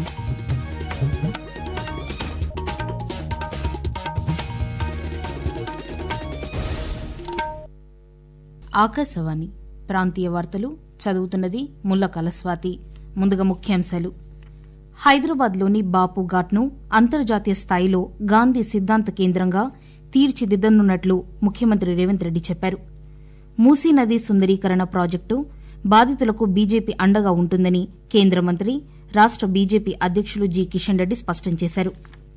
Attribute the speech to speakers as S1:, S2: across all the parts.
S1: ఆకాశవాణి ప్రాంతీయ వార్తలు చదువుతున్నది ముల్ల కలస్వాతి ముందుగా ముఖ్యాంశాలు హైదరాబాద్లోని బాపు ఘాట్ను అంతర్జాతీయ స్థాయిలో గాంధీ సిద్ధాంత కేంద్రంగా తీర్చిదిద్దనున్నట్లు ముఖ్యమంత్రి రేవంత్ రెడ్డి చెప్పారు మూసీ నది సుందరీకరణ ప్రాజెక్టు బాధితులకు బీజేపీ అండగా ఉంటుందని కేంద్ర మంత్రి రాష్ట బీజేపీ అధ్యకులు జి కిషన్ రెడ్డి స్పష్టం చేశారు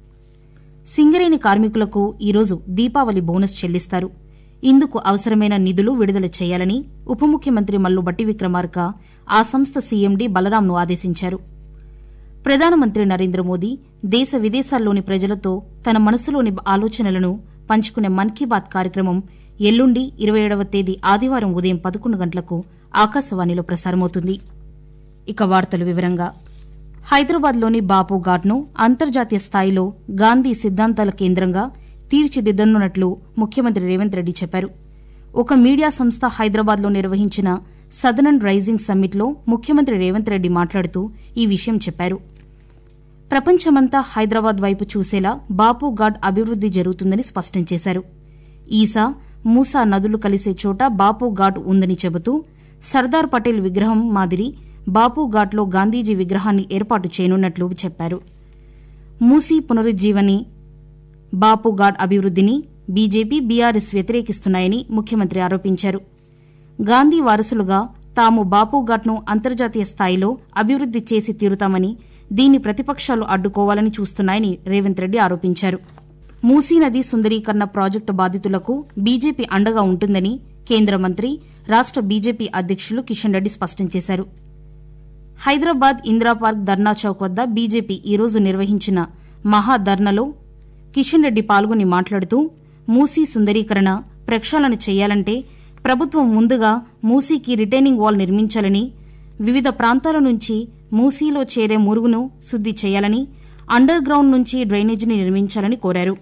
S1: సింగరేణి కార్మికులకు ఈరోజు దీపావళి బోనస్ చెల్లిస్తారు ఇందుకు అవసరమైన నిధులు విడుదల చేయాలని ఉప ముఖ్యమంత్రి మల్లు బట్టి విక్రమార్క ఆ సంస్థ సీఎండీ బలరాంను ఆదేశించారు ప్రధానమంత్రి నరేంద్ర మోదీ దేశ విదేశాల్లోని ప్రజలతో తన మనసులోని ఆలోచనలను పంచుకునే మన్ కీ బాత్ కార్యక్రమం ఎల్లుండి ఇరవై ఏడవ తేదీ ఆదివారం ఉదయం పదకొండు గంటలకు ఆకాశవాణిలో ప్రసారమవుతుంది ఇక వార్తలు వివరంగా హైదరాబాద్లోని బాపు ఘాట్ను అంతర్జాతీయ స్థాయిలో గాంధీ సిద్ధాంతాల కేంద్రంగా తీర్చిదిద్దనున్నట్లు ముఖ్యమంత్రి రేవంత్ రెడ్డి చెప్పారు ఒక మీడియా సంస్థ హైదరాబాద్లో నిర్వహించిన సదరన్ రైజింగ్ సమ్మిట్లో ముఖ్యమంత్రి రేవంత్ రెడ్డి మాట్లాడుతూ ఈ విషయం చెప్పారు ప్రపంచమంతా హైదరాబాద్ వైపు చూసేలా బాపు ఘాట్ అభివృద్ది జరుగుతుందని స్పష్టం చేశారు ఈసా మూసా నదులు కలిసే చోట బాపు ఘాట్ ఉందని చెబుతూ సర్దార్ పటేల్ విగ్రహం మాదిరి బాపు ఘాట్లో గాంధీజీ విగ్రహాన్ని ఏర్పాటు చేయనున్నట్లు చెప్పారు మూసీ పునరుజ్జీవని బాపు ఘాట్ అభివృద్దిని బీజేపీ బీఆర్ఎస్ వ్యతిరేకిస్తున్నాయని ముఖ్యమంత్రి ఆరోపించారు గాంధీ వారసులుగా తాము బాపు ఘాట్ను అంతర్జాతీయ స్థాయిలో అభివృద్ది చేసి తీరుతామని దీన్ని ప్రతిపక్షాలు అడ్డుకోవాలని చూస్తున్నాయని రేవంత్ రెడ్డి ఆరోపించారు మూసీ నది సుందరీకరణ ప్రాజెక్టు బాధితులకు బీజేపీ అండగా ఉంటుందని కేంద్ర మంత్రి రాష్ట బీజేపీ అధ్యకులు కిషన్ రెడ్డి స్పష్టం చేశారు హైదరాబాద్ ఇందిరాపార్క్ ధర్నా చౌక్ వద్ద బీజేపీ ఈరోజు నిర్వహించిన మహా ధర్నాలో కిషన్ రెడ్డి పాల్గొని మాట్లాడుతూ మూసీ సుందరీకరణ ప్రక్షాళన చేయాలంటే ప్రభుత్వం ముందుగా మూసీకి రిటైనింగ్ వాల్ నిర్మించాలని వివిధ ప్రాంతాల నుంచి మూసీలో చేరే మురుగును శుద్ది చేయాలని అండర్ గ్రౌండ్ నుంచి డ్రైనేజీని నిర్మించాలని కోరారు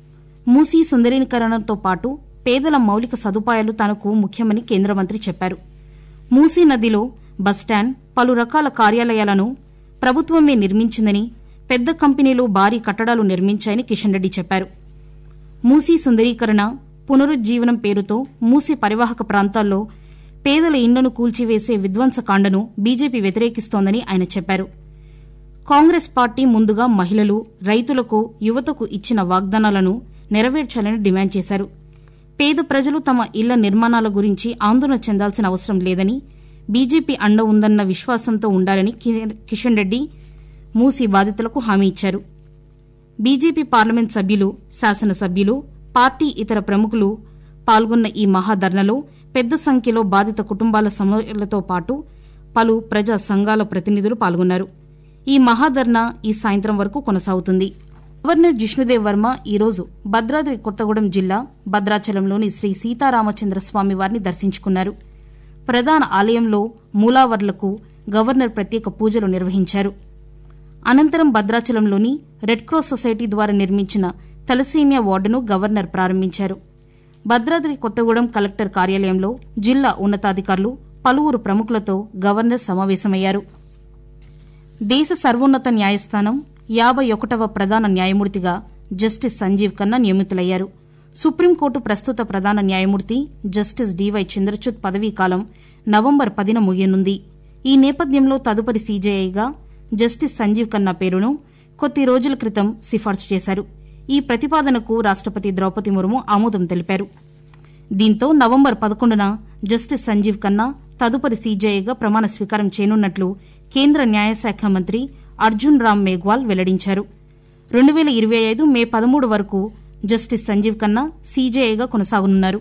S1: మూసీ సుందరీకరణతో పాటు పేదల మౌలిక సదుపాయాలు తనకు ముఖ్యమని కేంద్ర మంత్రి చెప్పారు మూసీ నదిలో బస్టాండ్ పలు రకాల కార్యాలయాలను ప్రభుత్వమే నిర్మించిందని పెద్ద కంపెనీలు భారీ కట్టడాలు నిర్మించాయని కిషన్ రెడ్డి చెప్పారు మూసీ సుందరీకరణ పునరుజ్జీవనం పేరుతో మూసీ పరివాహక ప్రాంతాల్లో పేదల ఇండ్లను కూల్చివేసే విధ్వంసకాండను బీజేపీ వ్యతిరేకిస్తోందని ఆయన చెప్పారు కాంగ్రెస్ పార్టీ ముందుగా మహిళలు రైతులకు యువతకు ఇచ్చిన వాగ్దానాలను నెరవేర్చాలని డిమాండ్ చేశారు పేద ప్రజలు తమ ఇళ్ల నిర్మాణాల గురించి ఆందోళన చెందాల్సిన అవసరం లేదని బీజేపీ అండ ఉందన్న విశ్వాసంతో ఉండాలని కిషన్ రెడ్డి మూసీ బాధితులకు హామీ ఇచ్చారు బీజేపీ పార్లమెంట్ సభ్యులు శాసనసభ్యులు పార్టీ ఇతర ప్రముఖులు పాల్గొన్న ఈ మహాధర్నలో పెద్ద సంఖ్యలో బాధిత కుటుంబాల సమస్యలతో పాటు పలు ప్రజా సంఘాల ప్రతినిధులు పాల్గొన్నారు ఈ మహాధర్నా ఈ సాయంత్రం వరకు కొనసాగుతుంది గవర్నర్ జిష్ణుదేవ్ వర్మ ఈరోజు భద్రాద్రి కొత్తగూడెం జిల్లా భద్రాచలంలోని శ్రీ సీతారామచంద్ర స్వామి వారిని దర్శించుకున్నారు ప్రధాన ఆలయంలో మూలావర్లకు గవర్నర్ ప్రత్యేక పూజలు నిర్వహించారు అనంతరం భద్రాచలంలోని రెడ్ క్రాస్ సొసైటీ ద్వారా నిర్మించిన తలసీమియా వార్డును గవర్నర్ ప్రారంభించారు భద్రాద్రి కొత్తగూడెం కలెక్టర్ కార్యాలయంలో జిల్లా ఉన్నతాధికారులు పలువురు ప్రముఖులతో గవర్నర్ సమావేశమయ్యారు దేశ సర్వోన్నత న్యాయస్థానం యాభై ఒకటవ ప్రధాన న్యాయమూర్తిగా జస్టిస్ సంజీవ్ ఖన్నా నియమితులయ్యారు సుప్రీంకోర్టు ప్రస్తుత ప్రధాన న్యాయమూర్తి జస్టిస్ డీవై చంద్రచూడ్ పదవీకాలం నవంబర్ పదిన ముగియనుంది ఈ నేపథ్యంలో తదుపరి సీజేఐగా జస్టిస్ సంజీవ్ ఖన్నా పేరును కొద్ది రోజుల క్రితం సిఫార్సు చేశారు ఈ ప్రతిపాదనకు రాష్టపతి ద్రౌపది ముర్ము ఆమోదం తెలిపారు దీంతో నవంబర్ పదకొండున జస్టిస్ సంజీవ్ ఖన్నా తదుపరి సీజేఐగా ప్రమాణ స్వీకారం చేయనున్నట్లు కేంద్ర న్యాయశాఖ మంత్రి అర్జున్ రామ్ మేఘ్వాల్ వెల్లడించారు రెండు వేల ఇరవై ఐదు మే పదమూడు వరకు జస్టిస్ సంజీవ్ ఖన్నా సీజేఐగా కొనసాగనున్నారు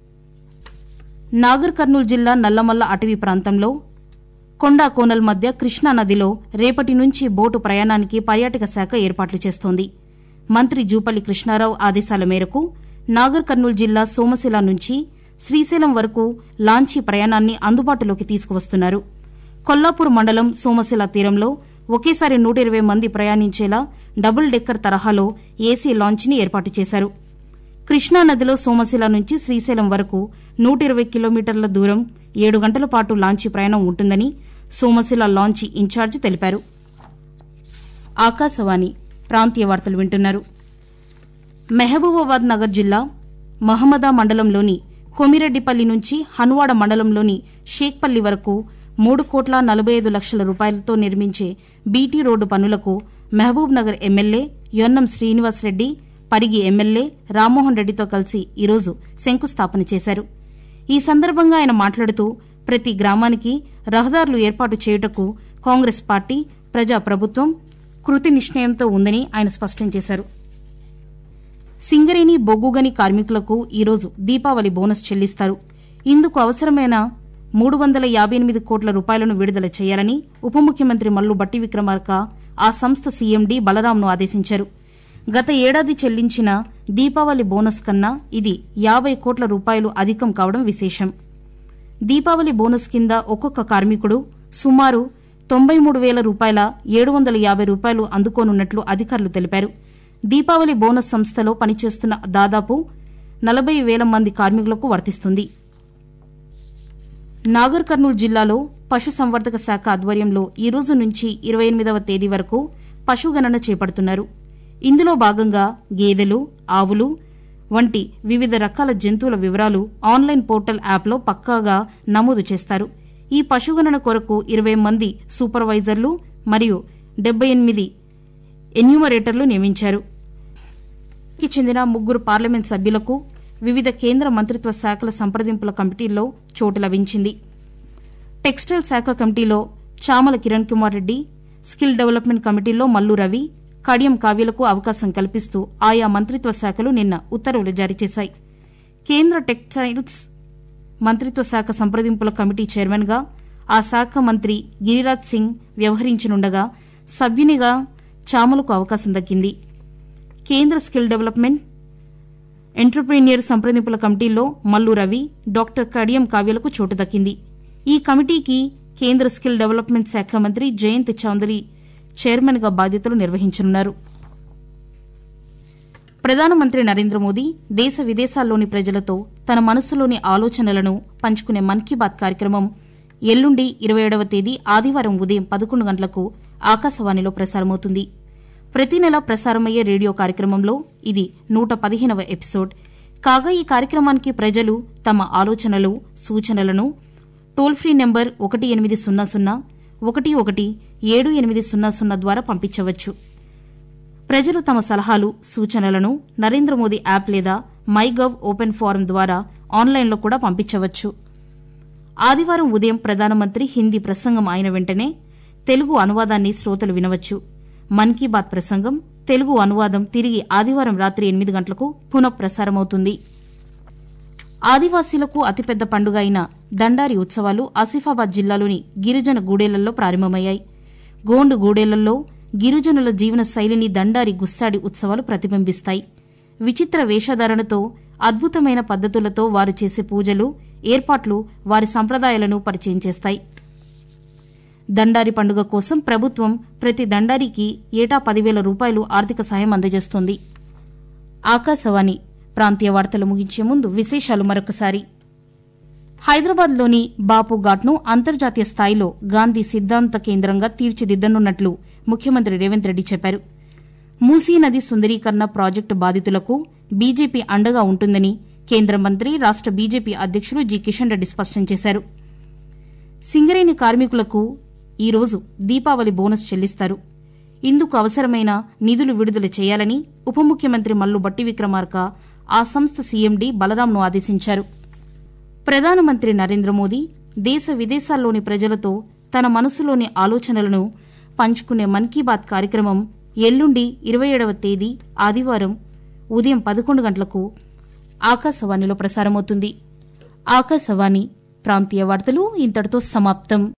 S1: నాగర్ కర్నూలు జిల్లా నల్లమల్ల అటవీ ప్రాంతంలో కొండా కోనల్ మధ్య కృష్ణా నదిలో రేపటి నుంచి బోటు ప్రయాణానికి పర్యాటక శాఖ ఏర్పాట్లు చేస్తోంది మంత్రి జూపల్లి కృష్ణారావు ఆదేశాల మేరకు నాగర్ కర్నూలు జిల్లా సోమశిల నుంచి శ్రీశైలం వరకు లాంచీ ప్రయాణాన్ని అందుబాటులోకి తీసుకువస్తున్నారు కొల్లాపూర్ మండలం సోమశిల తీరంలో ఒకేసారి నూట ఇరవై మంది ప్రయాణించేలా డబుల్ డెక్కర్ తరహాలో ఏసీ లాంచ్ని ఏర్పాటు చేశారు కృష్ణానదిలో సోమశిల నుంచి శ్రీశైలం వరకు నూట ఇరవై కిలోమీటర్ల దూరం ఏడు గంటల పాటు లాంచీ ప్రయాణం ఉంటుందని సోమశిల లాంచీ ఇన్ఛార్జి తెలిపారు ఆకాశవాణి ప్రాంతీయ వార్తలు వింటున్నారు మెహబూబాబాద్ నగర్ జిల్లా మహమ్మదా మండలంలోని కొమిరెడ్డిపల్లి నుంచి హన్వాడ మండలంలోని షేక్పల్లి వరకు మూడు కోట్ల నలభై ఐదు లక్షల రూపాయలతో నిర్మించే బీటీ రోడ్డు పనులకు మహబూబ్ నగర్ ఎమ్మెల్యే యొన్నం శ్రీనివాసరెడ్డి పరిగి ఎమ్మెల్యే రామ్మోహన్ రెడ్డితో కలిసి ఈరోజు శంకుస్థాపన చేశారు ఈ సందర్భంగా ఆయన మాట్లాడుతూ ప్రతి గ్రామానికి రహదారులు ఏర్పాటు చేయుటకు కాంగ్రెస్ పార్టీ ప్రజా ప్రభుత్వం కృతి నిశ్చయంతో ఉందని ఆయన స్పష్టం చేశారు సింగరేణి బొగ్గుగని కార్మికులకు ఈరోజు దీపావళి బోనస్ చెల్లిస్తారు ఇందుకు అవసరమైన మూడు వందల యాబై ఎనిమిది కోట్ల రూపాయలను విడుదల చేయాలని ఉప ముఖ్యమంత్రి మల్లు బట్టి విక్రమార్క ఆ సంస్థ సీఎండీ బలరాంను ఆదేశించారు గత ఏడాది చెల్లించిన దీపావళి బోనస్ కన్నా ఇది యాబై కోట్ల రూపాయలు అధికం కావడం విశేషం దీపావళి బోనస్ కింద ఒక్కొక్క కార్మికుడు సుమారు తొంభై మూడు వేల రూపాయల ఏడు వందల యాభై రూపాయలు అందుకోనున్నట్లు అధికారులు తెలిపారు దీపావళి బోనస్ సంస్థలో పనిచేస్తున్న దాదాపు నలభై వేల మంది కార్మికులకు వర్తిస్తుంది నాగర్ కర్నూలు జిల్లాలో పశుసంవర్ధక శాఖ ఆధ్వర్యంలో ఈ రోజు నుంచి ఇరవై ఎనిమిదవ తేదీ వరకు పశుగణన చేపడుతున్నారు ఇందులో భాగంగా గేదెలు ఆవులు వంటి వివిధ రకాల జంతువుల వివరాలు ఆన్లైన్ పోర్టల్ యాప్లో పక్కాగా నమోదు చేస్తారు ఈ పశుగణన కొరకు ఇరవై మంది సూపర్వైజర్లు మరియు డెబ్బై ఎనిమిది ఎన్యూమరేటర్లు నియమించారు కి చెందిన ముగ్గురు పార్లమెంట్ సభ్యులకు వివిధ కేంద్ర మంత్రిత్వ శాఖల సంప్రదింపుల కమిటీల్లో చోటు లభించింది టెక్స్టైల్ శాఖ కమిటీలో చామల కిరణ్ కుమార్ రెడ్డి స్కిల్ డెవలప్మెంట్ కమిటీలో మల్లు రవి కడియం కావ్యలకు అవకాశం కల్పిస్తూ ఆయా మంత్రిత్వ శాఖలు నిన్న ఉత్తర్వులు జారీ చేశాయి కేంద్ర టెక్స్టైల్స్ మంత్రిత్వ శాఖ సంప్రదింపుల కమిటీ చైర్మన్గా ఆ శాఖ మంత్రి గిరిరాజ్ సింగ్ వ్యవహరించనుండగా సభ్యునిగా చామలకు అవకాశం దక్కింది కేంద్ర స్కిల్ డెవలప్మెంట్ ఎంటర్ప్రీనియర్ సంప్రదింపుల కమిటీలో మల్లు రవి డాక్టర్ కడియం కావ్యలకు చోటు దక్కింది ఈ కమిటీకి కేంద్ర స్కిల్ డెవలప్మెంట్ శాఖ మంత్రి జయంత్ చౌదరి చైర్మన్గా బాధ్యతలు నిర్వహించనున్నారు ప్రధానమంత్రి నరేంద్ర మోదీ దేశ విదేశాల్లోని ప్రజలతో తన మనస్సులోని ఆలోచనలను పంచుకునే మన్ కీ బాత్ కార్యక్రమం ఎల్లుండి ఇరవై ఏడవ తేదీ ఆదివారం ఉదయం పదకొండు గంటలకు ఆకాశవాణిలో ప్రసారమవుతుంది ప్రతి నెల ప్రసారమయ్యే రేడియో కార్యక్రమంలో ఇది నూట పదిహేనవ ఎపిసోడ్ కాగా ఈ కార్యక్రమానికి ప్రజలు తమ ఆలోచనలు సూచనలను టోల్ ఫ్రీ నెంబర్ ఒకటి ఎనిమిది సున్నా సున్నా ఒకటి ఒకటి ఏడు ఎనిమిది సున్నా సున్నా ద్వారా పంపించవచ్చు ప్రజలు తమ సలహాలు సూచనలను నరేంద్ర మోదీ యాప్ లేదా మై గవ్ ఓపెన్ ఫోరం ద్వారా ఆన్లైన్లో కూడా పంపించవచ్చు ఆదివారం ఉదయం ప్రధానమంత్రి హిందీ ప్రసంగం అయిన వెంటనే తెలుగు అనువాదాన్ని శ్రోతలు వినవచ్చు మన్ కీ బాత్ ప్రసంగం తెలుగు అనువాదం తిరిగి ఆదివారం రాత్రి ఎనిమిది గంటలకు పునఃప్రసారమవుతుంది ఆదివాసీలకు అతిపెద్ద పండుగ అయిన దండారి ఉత్సవాలు ఆసిఫాబాద్ జిల్లాలోని గిరిజన గూడేళ్లలో ప్రారంభమయ్యాయి గోండు గూడేళ్లలో గిరిజనుల జీవన శైలిని దండారి గుస్సాడి ఉత్సవాలు ప్రతిబింబిస్తాయి విచిత్ర వేషధారణతో అద్భుతమైన పద్దతులతో వారు చేసే పూజలు ఏర్పాట్లు వారి సంప్రదాయాలను పరిచయం చేస్తాయి దండారి పండుగ కోసం ప్రభుత్వం ప్రతి దండారికి ఏటా పదివేల రూపాయలు ఆర్థిక సాయం అందజేస్తోంది ఆకాశవాణి ప్రాంతీయ వార్తలు ముగించే ముందు విశేషాలు మరొకసారి హైదరాబాద్లోని బాపు ఘాట్ను అంతర్జాతీయ స్థాయిలో గాంధీ సిద్ధాంత కేంద్రంగా తీర్చిదిద్దనున్నట్లు ముఖ్యమంత్రి రేవంత్ రెడ్డి చెప్పారు మూసీ నది సుందరీకరణ ప్రాజెక్టు బాధితులకు బీజేపీ అండగా ఉంటుందని కేంద్ర మంత్రి రాష్ట బీజేపీ అధ్యక్షులు జి కిషన్ రెడ్డి స్పష్టం చేశారు సింగరేణి కార్మికులకు ఈరోజు దీపావళి బోనస్ చెల్లిస్తారు ఇందుకు అవసరమైన నిధులు విడుదల చేయాలని ఉప ముఖ్యమంత్రి మల్లు బట్టి విక్రమార్క ఆ సంస్థ సీఎండీ బలరాంను ఆదేశించారు ప్రధానమంత్రి నరేంద్ర మోదీ దేశ విదేశాల్లోని ప్రజలతో తన మనసులోని ఆలోచనలను పంచుకునే మన్ కీ బాత్ కార్యక్రమం ఎల్లుండి ఇరవై ఏడవ తేదీ ఆదివారం ఉదయం పదకొండు గంటలకు ఆకాశవాణిలో ప్రసారమవుతుంది ఆకాశవాణి ప్రాంతీయ వార్తలు ఇంతటితో సమాప్తం